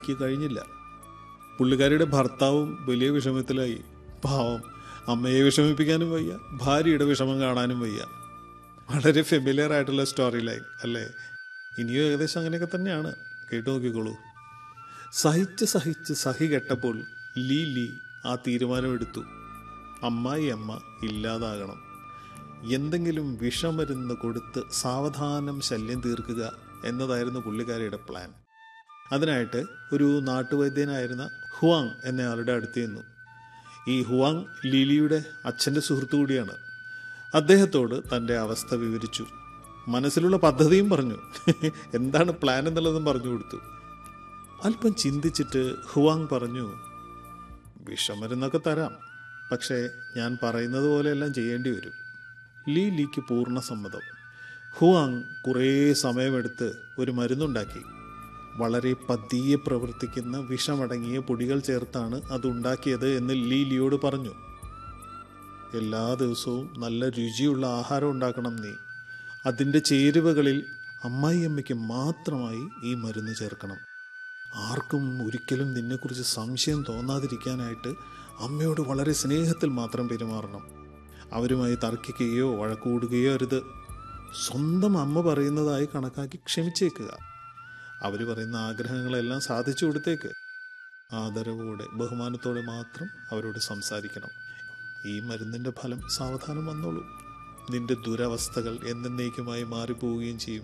എനിക്ക് കഴിഞ്ഞില്ല പുള്ളിക്കാരിയുടെ ഭർത്താവും വലിയ വിഷമത്തിലായി പാവം അമ്മയെ വിഷമിപ്പിക്കാനും വയ്യ ഭാര്യയുടെ വിഷമം കാണാനും വയ്യ വളരെ ഫെമിലിയർ ആയിട്ടുള്ള സ്റ്റോറി ലൈൻ അല്ലേ ഇനിയും ഏകദേശം അങ്ങനെയൊക്കെ തന്നെയാണ് കേട്ടു നോക്കിക്കോളൂ സഹിച്ച് സഹിച്ച് സഹി കെട്ടപ്പോൾ ലീ ലീ ആ തീരുമാനമെടുത്തു അമ്മായി അമ്മ ഇല്ലാതാകണം എന്തെങ്കിലും വിഷമരുന്ന് കൊടുത്ത് സാവധാനം ശല്യം തീർക്കുക എന്നതായിരുന്നു പുള്ളിക്കാരിയുടെ പ്ലാൻ അതിനായിട്ട് ഒരു നാട്ടുവൈദ്യനായിരുന്ന ഹുവാങ് എന്നയാളുടെ അടുത്ത് ചെന്നു ഈ ഹുവാങ് ലീലിയുടെ അച്ഛൻ്റെ സുഹൃത്തു കൂടിയാണ് അദ്ദേഹത്തോട് തൻ്റെ അവസ്ഥ വിവരിച്ചു മനസ്സിലുള്ള പദ്ധതിയും പറഞ്ഞു എന്താണ് പ്ലാൻ എന്നുള്ളതും പറഞ്ഞു കൊടുത്തു അല്പം ചിന്തിച്ചിട്ട് ഹുവാങ് പറഞ്ഞു വിഷമരുന്നൊക്കെ തരാം പക്ഷേ ഞാൻ പറയുന്നത് പോലെയെല്ലാം ചെയ്യേണ്ടി വരും ലീ ലീക്ക് പൂർണ്ണ സമ്മതം ഹുവാങ് കുറേ സമയമെടുത്ത് ഒരു മരുന്നുണ്ടാക്കി വളരെ പതിയെ പ്രവർത്തിക്കുന്ന വിഷമടങ്ങിയ പൊടികൾ ചേർത്താണ് അത് ഉണ്ടാക്കിയത് എന്ന് ലീ ലിയോട് പറഞ്ഞു എല്ലാ ദിവസവും നല്ല രുചിയുള്ള ആഹാരം ഉണ്ടാക്കണം നീ അതിൻ്റെ ചേരുവകളിൽ അമ്മായിയമ്മയ്ക്ക് മാത്രമായി ഈ മരുന്ന് ചേർക്കണം ആർക്കും ഒരിക്കലും നിന്നെക്കുറിച്ച് സംശയം തോന്നാതിരിക്കാനായിട്ട് അമ്മയോട് വളരെ സ്നേഹത്തിൽ മാത്രം പെരുമാറണം അവരുമായി തർക്കിക്കുകയോ വഴക്കൂടുകയോ അരുത് സ്വന്തം അമ്മ പറയുന്നതായി കണക്കാക്കി ക്ഷമിച്ചേക്കുക അവർ പറയുന്ന ആഗ്രഹങ്ങളെല്ലാം സാധിച്ചു കൊടുത്തേക്ക് ആദരവോടെ ബഹുമാനത്തോടെ മാത്രം അവരോട് സംസാരിക്കണം ഈ മരുന്നിൻ്റെ ഫലം സാവധാനം വന്നോളൂ നിന്റെ ദുരവസ്ഥകൾ എന്നേക്കുമായി മാറിപ്പോവുകയും ചെയ്യും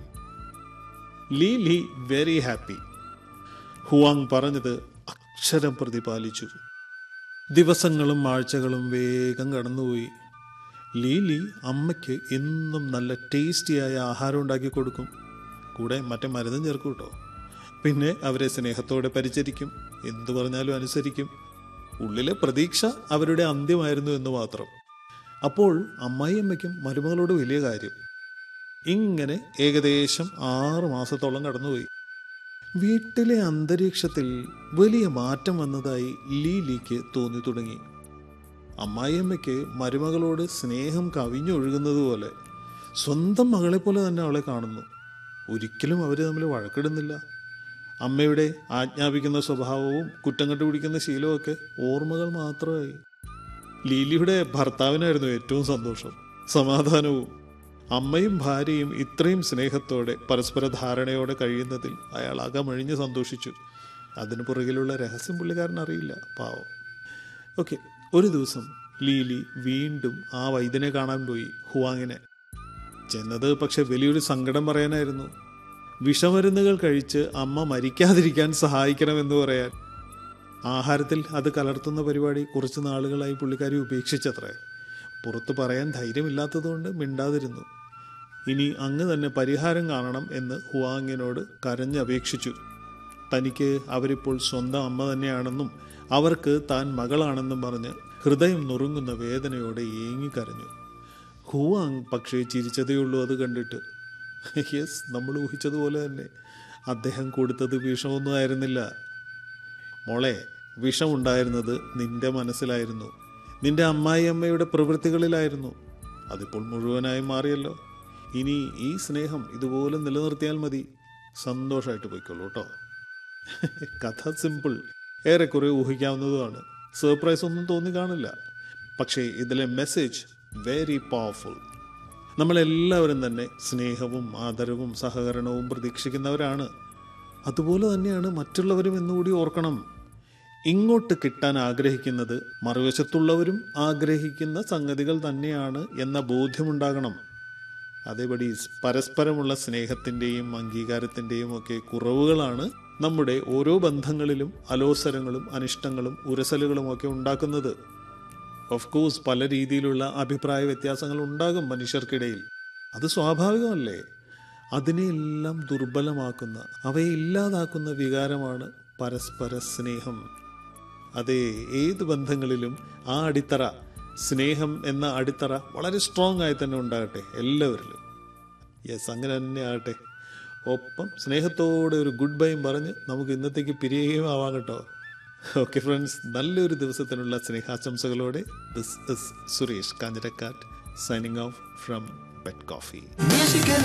Lee Lee very happy Huang പറഞ്ഞത് അക്ഷരം പ്രതിപാലിച്ചു ദിവസങ്ങളും ആഴ്ചകളും വേഗം കടന്നുപോയി ലീലി അമ്മയ്ക്ക് എന്നും നല്ല ടേസ്റ്റിയായ ആഹാരം ഉണ്ടാക്കി കൊടുക്കും കൂടെ മറ്റേ മരുന്നും ചേർക്കും കേട്ടോ പിന്നെ അവരെ സ്നേഹത്തോടെ പരിചരിക്കും എന്തു പറഞ്ഞാലും അനുസരിക്കും ഉള്ളിലെ പ്രതീക്ഷ അവരുടെ അന്ത്യമായിരുന്നു എന്ന് മാത്രം അപ്പോൾ അമ്മായിയമ്മയ്ക്കും മരുമകളോട് വലിയ കാര്യം ഇങ്ങനെ ഏകദേശം ആറ് മാസത്തോളം കടന്നുപോയി വീട്ടിലെ അന്തരീക്ഷത്തിൽ വലിയ മാറ്റം വന്നതായി ലീലിക്ക് തോന്നി തുടങ്ങി അമ്മായിയമ്മയ്ക്ക് മരുമകളോട് സ്നേഹം കവിഞ്ഞൊഴുകുന്നത് പോലെ സ്വന്തം മകളെ പോലെ തന്നെ അവളെ കാണുന്നു ഒരിക്കലും അവർ തമ്മിൽ വഴക്കിടുന്നില്ല അമ്മയുടെ ആജ്ഞാപിക്കുന്ന സ്വഭാവവും കുറ്റം കണ്ടുപിടിക്കുന്ന ശീലമൊക്കെ ഓർമ്മകൾ മാത്രമായി ലീലിയുടെ ഭർത്താവിനായിരുന്നു ഏറ്റവും സന്തോഷം സമാധാനവും അമ്മയും ഭാര്യയും ഇത്രയും സ്നേഹത്തോടെ പരസ്പര ധാരണയോടെ കഴിയുന്നതിൽ അയാൾ അകമഴിഞ്ഞ് സന്തോഷിച്ചു അതിന് പുറകിലുള്ള രഹസ്യം പുള്ളിക്കാരൻ അറിയില്ല പാവം ഓക്കെ ഒരു ദിവസം ലീലി വീണ്ടും ആ വൈദ്യനെ കാണാൻ പോയി ഹുവാങ്ങിനെ ചെന്നത് പക്ഷെ വലിയൊരു സങ്കടം പറയാനായിരുന്നു വിഷമരുന്നുകൾ കഴിച്ച് അമ്മ മരിക്കാതിരിക്കാൻ സഹായിക്കണമെന്ന് പറയാൻ ആഹാരത്തിൽ അത് കലർത്തുന്ന പരിപാടി കുറച്ച് നാളുകളായി പുള്ളിക്കാരി ഉപേക്ഷിച്ചത്രേ പുറത്ത് പറയാൻ ധൈര്യമില്ലാത്തതുകൊണ്ട് മിണ്ടാതിരുന്നു ഇനി അങ്ങ് തന്നെ പരിഹാരം കാണണം എന്ന് ഹുവാങ്ങിനോട് കരഞ്ഞപേക്ഷിച്ചു തനിക്ക് അവരിപ്പോൾ സ്വന്തം അമ്മ തന്നെയാണെന്നും അവർക്ക് താൻ മകളാണെന്നും പറഞ്ഞ് ഹൃദയം നുറുങ്ങുന്ന വേദനയോടെ ഏങ്ങിക്കരഞ്ഞു ഹുവാങ് പക്ഷേ ചിരിച്ചതേയുള്ളൂ അത് കണ്ടിട്ട് യെസ് നമ്മൾ ഊഹിച്ചതുപോലെ തന്നെ അദ്ദേഹം കൊടുത്തത് വിഷമൊന്നും ആയിരുന്നില്ല മോളെ വിഷമുണ്ടായിരുന്നത് നിന്റെ മനസ്സിലായിരുന്നു നിന്റെ അമ്മായിയമ്മയുടെ പ്രവൃത്തികളിലായിരുന്നു അതിപ്പോൾ മുഴുവനായി മാറിയല്ലോ ഇനി ഈ സ്നേഹം ഇതുപോലെ നിലനിർത്തിയാൽ മതി സന്തോഷമായിട്ട് പോയിക്കോളൂ കേട്ടോ കഥ സിമ്പിൾ ഏറെക്കുറെ ഊഹിക്കാവുന്നതുമാണ് സർപ്രൈസ് ഒന്നും തോന്നി കാണില്ല പക്ഷേ ഇതിലെ മെസ്സേജ് വെരി പവർഫുൾ നമ്മളെല്ലാവരും തന്നെ സ്നേഹവും ആദരവും സഹകരണവും പ്രതീക്ഷിക്കുന്നവരാണ് അതുപോലെ തന്നെയാണ് മറ്റുള്ളവരും എന്നുകൂടി ഓർക്കണം ഇങ്ങോട്ട് കിട്ടാൻ ആഗ്രഹിക്കുന്നത് മറുവശത്തുള്ളവരും ആഗ്രഹിക്കുന്ന സംഗതികൾ തന്നെയാണ് എന്ന ബോധ്യമുണ്ടാകണം അതേപടി പരസ്പരമുള്ള സ്നേഹത്തിൻ്റെയും അംഗീകാരത്തിൻ്റെയും ഒക്കെ കുറവുകളാണ് നമ്മുടെ ഓരോ ബന്ധങ്ങളിലും അലോസരങ്ങളും അനിഷ്ടങ്ങളും ഉരസലുകളും ഒക്കെ ഉണ്ടാക്കുന്നത് ഓഫ് കോഴ്സ് പല രീതിയിലുള്ള അഭിപ്രായ വ്യത്യാസങ്ങൾ ഉണ്ടാകും മനുഷ്യർക്കിടയിൽ അത് സ്വാഭാവികമല്ലേ അതിനെയെല്ലാം ദുർബലമാക്കുന്ന അവയെ ഇല്ലാതാക്കുന്ന വികാരമാണ് പരസ്പര സ്നേഹം അതെ ഏത് ബന്ധങ്ങളിലും ആ അടിത്തറ സ്നേഹം എന്ന അടിത്തറ വളരെ സ്ട്രോങ് ആയി തന്നെ ഉണ്ടാകട്ടെ എല്ലാവരിലും യെസ് അങ്ങനെ തന്നെ ആകട്ടെ ഒപ്പം സ്നേഹത്തോടെ ഒരു ഗുഡ് ബൈയും പറഞ്ഞ് നമുക്ക് ഇന്നത്തേക്ക് പിരിയുകയും ആവാം കേട്ടോ ഓക്കെ ഫ്രണ്ട്സ് നല്ലൊരു ദിവസത്തിനുള്ള സ്നേഹാശംസകളോടെ this is Suresh Kanjirakattu signing off from pet coffee Music